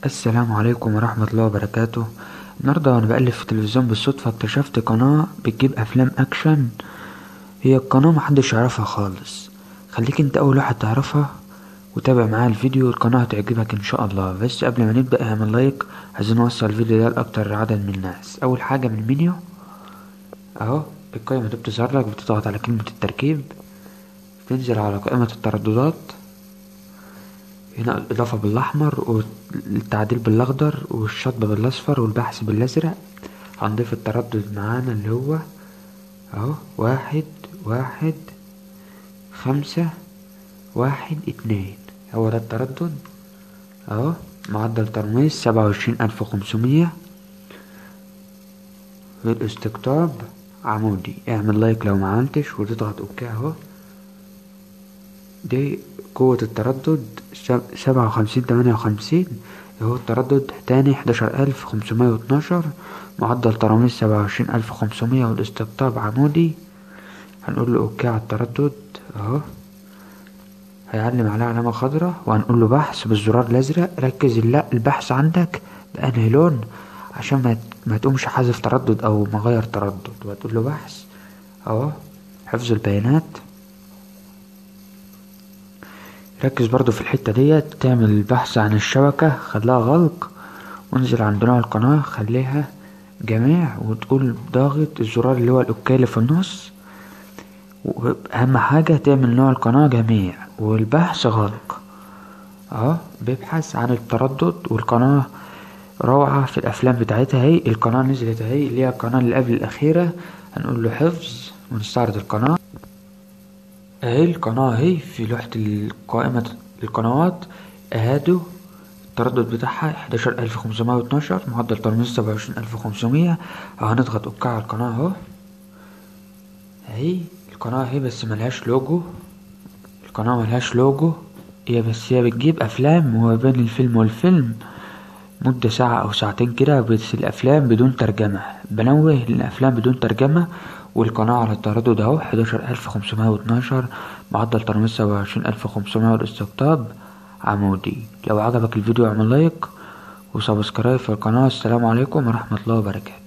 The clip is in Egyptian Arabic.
السلام عليكم ورحمة الله وبركاته النهاردة وأنا بقلب في التلفزيون بالصدفة اكتشفت قناة بتجيب أفلام أكشن هي القناة محدش يعرفها خالص خليك انت أول واحد تعرفها وتابع معايا الفيديو القناة هتعجبك إن شاء الله بس قبل ما نبدأ اعمل لايك عايزين نوصل الفيديو ده لأكتر عدد من الناس أول حاجة من المنيو أهو القائمة دي بتظهر لك بتضغط على كلمة التركيب تنزل على قائمة الترددات هنا الإضافة بالأحمر والتعديل بالأخضر والشطب بالأصفر والبحث بالأزرق هنضيف التردد معانا اللي هو أهو واحد واحد خمسة واحد اتنين هو ده التردد أهو معدل ترميز سبعة وعشرين ألف وخمسمية والاستقطاب عمودي اعمل لايك لو معملتش وتضغط اوكي اهو دي قوة التردد سبعة وخمسين تمانية وخمسين هو التردد تاني حداشر ألف خمسمية واتناشر معدل تراميز سبعة وعشرين ألف خمسمية والاستقطاب عمودي هنقول له اوكي على التردد اهو هيعلم عليه علامة خضراء وهنقول له بحث بالزرار الأزرق ركز لا البحث عندك بأنهي لون عشان ما ما تقومش حذف تردد أو مغير تردد وهتقول له بحث اهو حفظ البيانات ركز برضو في الحتة ديت تعمل البحث عن الشبكة خليها غلق وانزل عند نوع القناة خليها جميع وتقول ضاغط الزرار اللي هو الاوكي اللي في النص واهم حاجة تعمل نوع القناة جميع والبحث غلق اهو بيبحث عن التردد والقناة روعة في الافلام بتاعتها هي القناة نزلت اهي اللي هي القناة اللي قبل الاخيرة هنقول له حفظ ونستعرض القناة اهي القناة اهي في لوحة قائمة القنوات اهادو التردد بتاعها حداشر ألف خمسمية واتناشر معدل ترميز سبعة وعشرين ألف خمسمية هنضغط اوكي على القناة اهو اهي القناة اهي بس ملهاش لوجو القناة ملهاش لوجو هي بس هي بتجيب أفلام وما بين الفيلم والفيلم مدة ساعة أو ساعتين كده بس الأفلام بدون ترجمة بنوه الأفلام بدون ترجمة والقناة على التردد اهو حداشر ألف خمسمية واتناشر معدل ترميز سبعة وعشرين ألف خمسمية والاستقطاب عمودي لو عجبك الفيديو اعمل لايك وسبسكرايب في القناة السلام عليكم ورحمة الله وبركاته